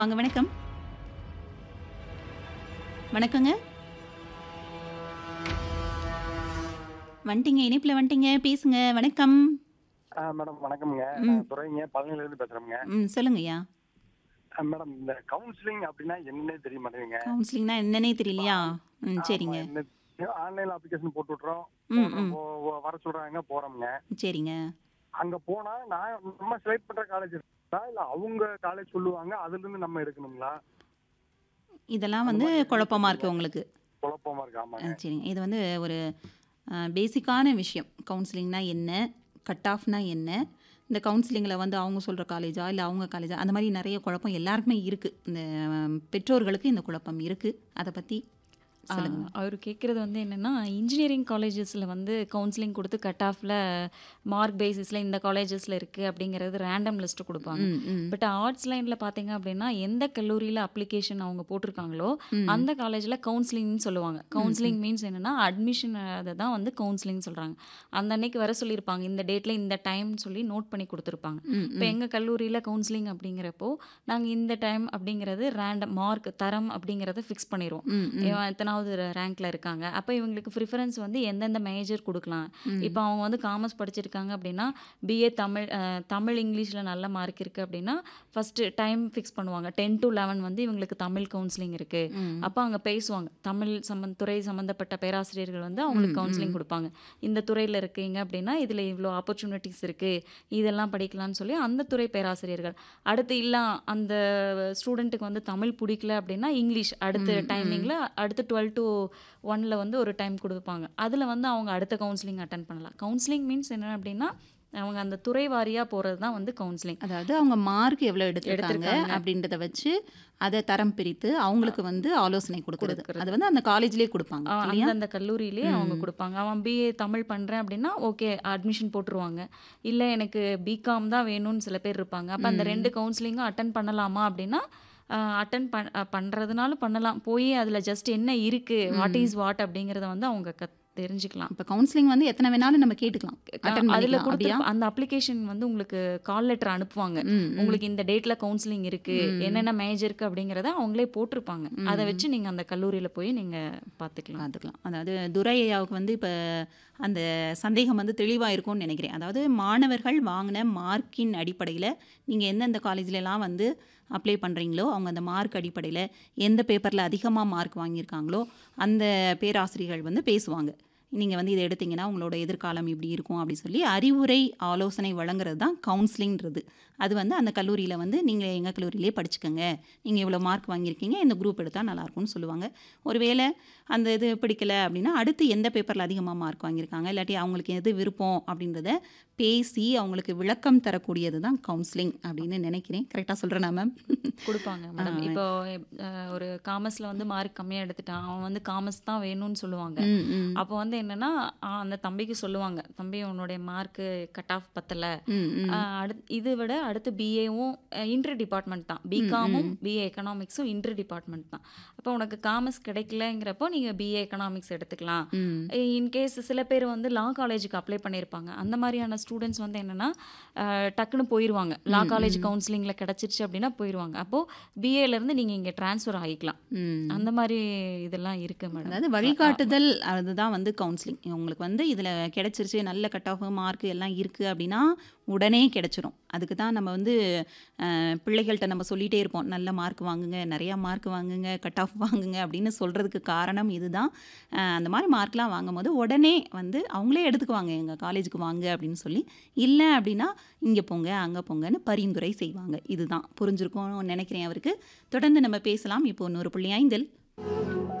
வாங்க வணக்கம் வணக்கங்க வந்துட்டீங்க இணைப்பில் வந்துட்டீங்க பேசுங்க வணக்கம் ஆ மேடம் வணக்கம்ங்க ம். நான் துறைங்க பழனில இருந்து பேசுறேங்க ம் சொல்லுங்கய்யா ஆ, மேடம் இந்த கவுன்சிலிங் அப்படின்னா என்னன்னே தெரிய மாட்டேங்குங்க கவுன்சிலிங்னா என்னன்னே தெரியலையா ம் சரிங்க ஆன்லைன் அப்ளிகேஷன் போட்டு விட்டுறோம் ம், போடுறோம், ம். போ- போ- வர சொல்றாங்க போறோம்ங்க சரிங்க அங்க போனா நான் நம்ம செலக்ட் பண்ற காலேஜ் இருக்கா இல்ல அவங்க காலேஜ் சொல்லுவாங்க அதுல இருந்து நம்ம எடுக்கணுங்களா இதெல்லாம் வந்து குழப்பமா இருக்கு உங்களுக்கு குழப்பமா இருக்கு ஆ, ஆமாங்க சரிங்க இது வந்து ஒரு பேசிக்கான விஷயம் கவுன்சிலிங்னா என்ன கட் ஆஃப்னா என்ன இந்த கவுன்சிலிங்கில் வந்து அவங்க சொல்கிற காலேஜா இல்லை அவங்க காலேஜா அந்த மாதிரி நிறைய குழப்பம் எல்லாருக்குமே இருக்குது இந்த ஆ, பெற்றோர்களுக்கு இந்த குழப்பம் இருக்குது அதை பற்றி சொல்லுங்க அவர் கேட்குறது வந்து என்னென்னா இன்ஜினியரிங் காலேஜஸில் வந்து கவுன்சிலிங் கொடுத்து கட் ஆஃபில் மார்க் பேசிஸில் இந்த காலேஜஸில் இருக்குது அப்படிங்கிறது ரேண்டம் லிஸ்ட்டு கொடுப்பாங்க ம் ம் பட் ஆர்ட்ஸ் லைனில் பார்த்தீங்க அப்படின்னா எந்த கல்லூரியில் அப்ளிகேஷன் அவங்க போட்டிருக்காங்களோ ம். அந்த காலேஜில் கவுன்சிலிங்னு சொல்லுவாங்க கவுன்சிலிங் மீன்ஸ் என்னென்னா அட்மிஷன் அதை தான் வந்து கவுன்சிலிங் சொல்கிறாங்க அந்த அன்னைக்கு வர சொல்லியிருப்பாங்க இந்த டேட்டில் இந்த டைம்னு சொல்லி நோட் பண்ணி கொடுத்துருப்பாங்க ம், இப்போ எங்கள் கல்லூரியில் கவுன்சிலிங் அப்படிங்கிறப்போ நாங்கள் இந்த டைம் அப்படிங்கிறது ரேண்டம் மார்க் தரம் அப்படிங்கிறத ஃபிக்ஸ் பண்ணிடுவோம் ம், ம். இவன் எத்தனாவது ரேங்க்ல இருக்காங்க அப்போ இவங்களுக்கு ப்ரிஃபரன்ஸ் வந்து எந்தெந்த மேஜர் கொடுக்கலாம் இப்போ அவங்க வந்து காமர்ஸ் படிச்சிருக்காங்க அப்படின்னா பிஏ தமிழ் அஹ், தமிழ் இங்கிலீஷில் நல்ல மார்க் இருக்குது அப்படின்னா ஃபஸ்ட்டு டைம் ஃபிக்ஸ் பண்ணுவாங்க டென் டு லெவன் வந்து இவங்களுக்கு தமிழ் கவுன்சிலிங் இருக்குது ம். அப்போ அங்கே பேசுவாங்க தமிழ் சம்மந்த துறை சம்மந்தப்பட்ட பேராசிரியர்கள் வந்து அவங்களுக்கு கவுன்சிலிங் கொடுப்பாங்க இந்த துறையில் இருக்கீங்க அப்படின்னா இதில் இவ்வளோ ஆப்பர்ச்சுனிட்டிஸ் இருக்குது இதெல்லாம் படிக்கலாம்னு சொல்லி அந்த துறை பேராசிரியர்கள் அடுத்து இல்லை அந்த ஸ்டூடெண்ட்டுக்கு வந்து தமிழ் பிடிக்கல அப்படின்னா இங்கிலீஷ் அடுத்த டைமிங்கில் அடுத்து டுவெல் டு ஒனில் வந்து ஒரு டைம் கொடுப்பாங்க அதில் வந்து அவங்க அடுத்த கவுன்சிலிங் அட்டன் பண்ணலாம் கவுன்சிலிங் மீன்ஸ் என்ன அப்படின்னா அவங்க அந்த துறை வாரியாக போகிறது தான் வந்து கவுன்சிலிங் அதாவது அவங்க மார்க் எவ்வளோ எடுத்திருக்காங்க எடுத்திருக்காங்க. அப்படின்றத வச்சு அதை தரம் பிரித்து அவங்களுக்கு வந்து ஆலோசனை கொடுக்கறது அது வந்து அந்த காலேஜ்லேயே கொடுப்பாங்க இல்லையா அந்தந்த கல்லூரியிலே அவங்க கொடுப்பாங்க அவன் பிஏ தமிழ் பண்ணுறேன் அப்படின்னா ஓகே அட்மிஷன் போட்டுருவாங்க இல்லை எனக்கு பிகாம் தான் வேணும்னு சில பேர் இருப்பாங்க அப்போ அந்த ரெண்டு கவுன்சிலிங்கும் அட்டன் பண்ணலாமா அப்படின்னா அட்டன் பண் அஹ் பண்றதுனால பண்ணலாம் போய் அதில் ஜஸ்ட் என்ன இருக்குது வாட் இஸ் வாட் அப்படிங்கிறத வந்து அவங்க க தெரிஞ்சுக்கலாம் இப்போ கவுன்சிலிங் வந்து எத்தனை வேணாலும் நம்ம கேட்டுக்கலாம் அட்டன் அதில் பண்ணிக்கலாம் கொடுத்து அப்படியா அந்த அப்ளிகேஷன் வந்து உங்களுக்கு கால் லெட்டர் அனுப்புவாங்க ம், ம். உங்களுக்கு இந்த டேட்ல கவுன்சிலிங் இருக்கு என்னென்ன மேஜருக்கு அப்படிங்கிறத அவங்களே போட்டிருப்பாங்க அதை வச்சு நீங்க அந்த கல்லூரியில போய் நீங்க பார்த்துக்கலாம் பார்த்துக்கலாம் அதாவது துரை ஐயாவுக்கு வந்து இப்போ அந்த சந்தேகம் வந்து தெளிவாக இருக்கும்னு நினைக்கிறேன் அதாவது மாணவர்கள் வாங்கின மார்க்கின் அடிப்படையில் நீங்கள் எந்தெந்த காலேஜ்லலாம் வந்து அப்ளை பண்ணுறீங்களோ அவங்க அந்த மார்க் அடிப்படையில் எந்த பேப்பரில் அதிகமாக மார்க் வாங்கியிருக்காங்களோ அந்த பேராசிரியர்கள் வந்து பேசுவாங்க நீங்கள் வந்து இதை எடுத்தீங்கன்னா உங்களோட எதிர்காலம் இப்படி இருக்கும் அப்படி சொல்லி அறிவுரை ஆலோசனை வழங்குறது தான் கவுன்சிலிங்கிறது அது வந்து அந்த கல்லூரியில் வந்து நீங்கள் எங்கள் கல்லூரியிலே படிச்சுக்கோங்க நீங்கள் இவ்வளோ மார்க் வாங்கியிருக்கீங்க இந்த குரூப் எடுத்தால் நல்லாயிருக்கும்னு சொல்லுவாங்க ஒருவேளை அந்த இது பிடிக்கல அப்படின்னா அடுத்து எந்த பேப்பரில் அதிகமாக மார்க் வாங்கியிருக்காங்க இல்லாட்டி அவங்களுக்கு எது விருப்பம் அப்படின்றத பேசி அவங்களுக்கு விளக்கம் தரக்கூடியது தான் கவுன்சிலிங் அப்படின்னு நினைக்கிறேன் கரெக்டாக சொல்கிறேன் மேம் கொடுப்பாங்க மேடம் இப்போ அஹ், ஒரு காமர்ஸ்ல வந்து மார்க் கம்மியா எடுத்துட்டான் அவன் வந்து காமர்ஸ் தான் வேணும்னு சொல்லுவாங்க ம் ம் அப்போ வந்து என்னன்னா ஆ, அந்த தம்பிக்கு சொல்லுவாங்க தம்பி உன்னுடைய மார்க்கு கட் ஆஃப் பத்தல ம் ம் அடுத்து இதை விட அடுத்து பிஏவும் இன்டர் டிபார்ட்மெண்ட் தான் பிகாமும் பிஏ எக்கனாமிக்ஸும் இன்டர் டிபார்ட்மெண்ட் தான் அப்போ உனக்கு காமர்ஸ் கிடைக்கலங்கிறப்போ நீங்கள் பிஏ எக்கனாமிக்ஸ் எடுத்துக்கலாம் ம் இன்கேஸ் சில பேர் வந்து லா காலேஜுக்கு அப்ளை பண்ணியிருப்பாங்க அந்த மாதிரியான ஸ்டூடெண்ட்ஸ் வந்து என்னென்னா டக்குன்னு போயிடுவாங்க லா காலேஜ் கவுன்சிலிங்கில் கிடச்சிருச்சு அப்படின்னா போயிடுவாங்க அப்போது பிஏலேருந்து நீங்கள் இங்கே ட்ரான்ஸ்ஃபர் ஆகிக்கலாம் ம் அந்த மாதிரி இதெல்லாம் இருக்குது மேடம் அதாவது வழிகாட்டுதல் அதுதான் வந்து கவுன்சிலிங் உங்களுக்கு வந்து இதில் கிடைச்சிருச்சு நல்ல கட் ஆஃப் மார்க் எல்லாம் இருக்குது அப்படின்னா உடனே கிடைச்சிரும் அதுக்கு தான் நம்ம வந்து அஹ், பிள்ளைகள்கிட்ட நம்ம சொல்லிகிட்டே இருப்போம் நல்ல மார்க் வாங்குங்க நிறையா மார்க் வாங்குங்க கட் ஆஃப் வாங்குங்க அப்படின்னு சொல்கிறதுக்கு காரணம் இதுதான் அஹ், அந்த மாதிரி மார்க்லாம் வாங்கும் போது உடனே வந்து அவங்களே எடுத்துக்குவாங்க எங்கள் காலேஜுக்கு வாங்க அப்படின்னு சொல்லி இல்லை அப்படின்னா இங்கே போங்க அங்கே போங்கன்னு பரிந்துரை செய்வாங்க இதுதான் புரிஞ்சிருக்கும்னு நினைக்கிறேன் அவருக்கு தொடர்ந்து நம்ம பேசலாம் இப்போ இன்னொரு புள்ளி ஐந்தில்